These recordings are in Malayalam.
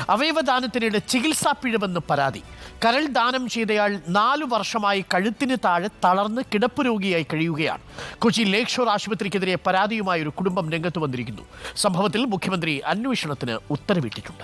അവയവദാനത്തിനിടെ ചികിത്സാ പിഴവെന്ന് പരാതി കരൾ ദാനം ചെയ്തയാൾ നാലു വർഷമായി കഴുത്തിന് താഴെ തളർന്ന് കിടപ്പ് രോഗിയായി കഴിയുകയാണ് കൊച്ചി ലേക്ക് ഷോർ ആശുപത്രിക്കെതിരെ പരാതിയുമായി ഒരു കുടുംബം രംഗത്ത് വന്നിരിക്കുന്നു സംഭവത്തിൽ മുഖ്യമന്ത്രി അന്വേഷണത്തിന് ഉത്തരവിട്ടിട്ടുണ്ട്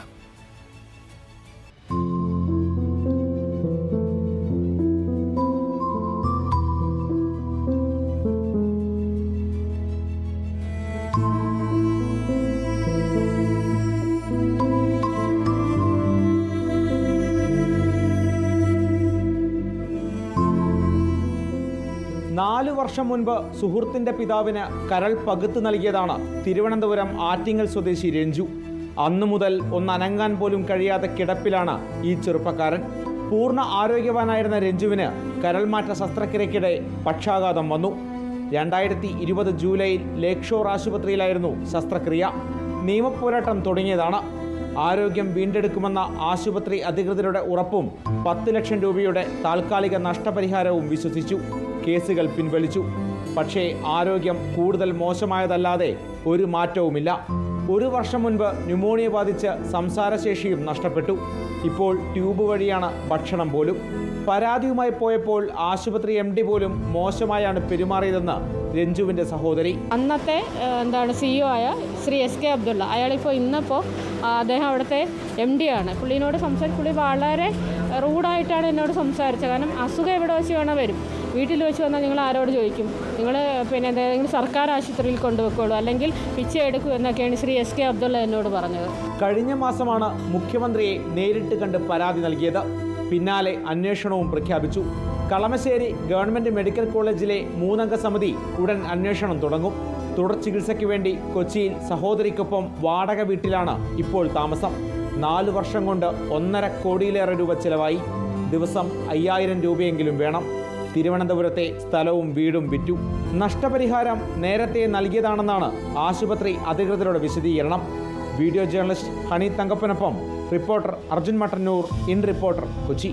നാലു വർഷം മുൻപ് സുഹൃത്തിന്റെ പിതാവിന് കരൾ പകുത്തു നൽകിയതാണ് തിരുവനന്തപുരം ആറ്റിങ്ങൽ സ്വദേശി രഞ്ജു അന്നു മുതൽ ഒന്ന് അനങ്ങാൻ പോലും കഴിയാത്ത കിടപ്പിലാണ് ഈ ചെറുപ്പക്കാരൻ പൂർണ്ണ ആരോഗ്യവാനായിരുന്ന രഞ്ജുവിന് കരൾമാറ്റ ശസ്ത്രക്രിയക്കിടെ പക്ഷാഘാതം വന്നു രണ്ടായിരത്തി ഇരുപത് ജൂലൈയിൽ ലേക്ക് ഷോർ ആശുപത്രിയിലായിരുന്നു ശസ്ത്രക്രിയ നിയമപോരാട്ടം തുടങ്ങിയതാണ് ആരോഗ്യം വീണ്ടെടുക്കുമെന്ന ആശുപത്രി അധികൃതരുടെ ഉറപ്പും പത്ത് ലക്ഷം രൂപയുടെ താൽക്കാലിക നഷ്ടപരിഹാരവും വിശ്വസിച്ചു കേസുകൾ പിൻവലിച്ചു പക്ഷേ ആരോഗ്യം കൂടുതൽ മോശമായതല്ലാതെ ഒരു മാറ്റവുമില്ല ഒരു വർഷം മുൻപ് ന്യൂമോണിയ ബാധിച്ച് സംസാരശേഷിയും നഷ്ടപ്പെട്ടു ഇപ്പോൾ ട്യൂബ് വഴിയാണ് ഭക്ഷണം പോലും പരാതിയുമായി പോയപ്പോൾ ആശുപത്രി എം ഡി പോലും മോശമായാണ് പെരുമാറിയതെന്ന് രഞ്ജുവിൻ്റെ സഹോദരി അന്നത്തെ ആ, എന്താണ് സിഇഒ ആയ ശ്രീ എസ് കെ അബ്ദുള്ള അയാളിപ്പോൾ ഇന്നിപ്പോൾ ആ, അദ്ദേഹം അവിടുത്തെ എം ഡി ആണ് പുള്ളിനോട് സംസാരിച്ച് പുള്ളി വളരെ റൂഡായിട്ടാണ് എന്നോട് സംസാരിച്ചത് കാരണം അസുഖം എവിടെ വെച്ച് വേണം വരും വീട്ടിൽ വെച്ച് വന്നാൽ നിങ്ങൾ ആരോട് ചോദിക്കും നിങ്ങൾ പിന്നെ എന്തെങ്കിലും സർക്കാർ ആശുപത്രിയിൽ കൊണ്ടുവെക്കോളൂ അല്ലെങ്കിൽ പിച്ച എടുക്കൂ എന്നൊക്കെയാണ് ശ്രീ എസ് കെ അബ്ദുള്ള എന്നോട് പറഞ്ഞത് കഴിഞ്ഞ മാസമാണ് മുഖ്യമന്ത്രിയെ നേരിട്ട് കണ്ട് പരാതി നൽകിയത് പിന്നാലെ അന്വേഷണവും പ്രഖ്യാപിച്ചു കളമശ്ശേരി ഗവൺമെന്റ് മെഡിക്കൽ കോളേജിലെ മൂന്നംഗ സമിതി ഉടൻ അന്വേഷണം തുടങ്ങും തുടർ ചികിത്സയ്ക്ക് വേണ്ടി കൊച്ചിയിൽ സഹോദരിക്കൊപ്പം വാടക വീട്ടിലാണ് ഇപ്പോൾ താമസം നാലു വർഷം കൊണ്ട് ഒന്നര കോടിയിലേറെ രൂപ ചെലവായി ദിവസം അയ്യായിരം രൂപയെങ്കിലും വേണം തിരുവനന്തപുരത്തെ സ്ഥലവും വീടും വിറ്റു നഷ്ടപരിഹാരം നേരത്തെ നൽകിയതാണെന്നാണ് ആശുപത്രി അധികൃതരുടെ വിശദീകരണം വീഡിയോ ജേർണലിസ്റ്റ് ഹണി തങ്കപ്പനൊപ്പം reporter Arjun Mattannur in reporter Kochi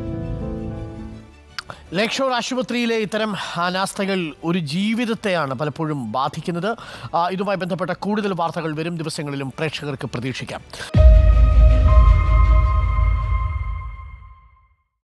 Lakeshore ആശുപത്രിയിലെ ഇത്തരം അനാസ്ഥകൾ ഒരു ജീവിതത്തെയാണ് പലപ്പോഴും ബാധിക്കുന്നത് ആ, ഇതുമായി ബന്ധപ്പെട്ട കൂടുതൽ വാർത്തകൾ വരും ദിവസങ്ങളിലും പ്രേക്ഷകർക്ക് പ്രതീക്ഷിക്കാം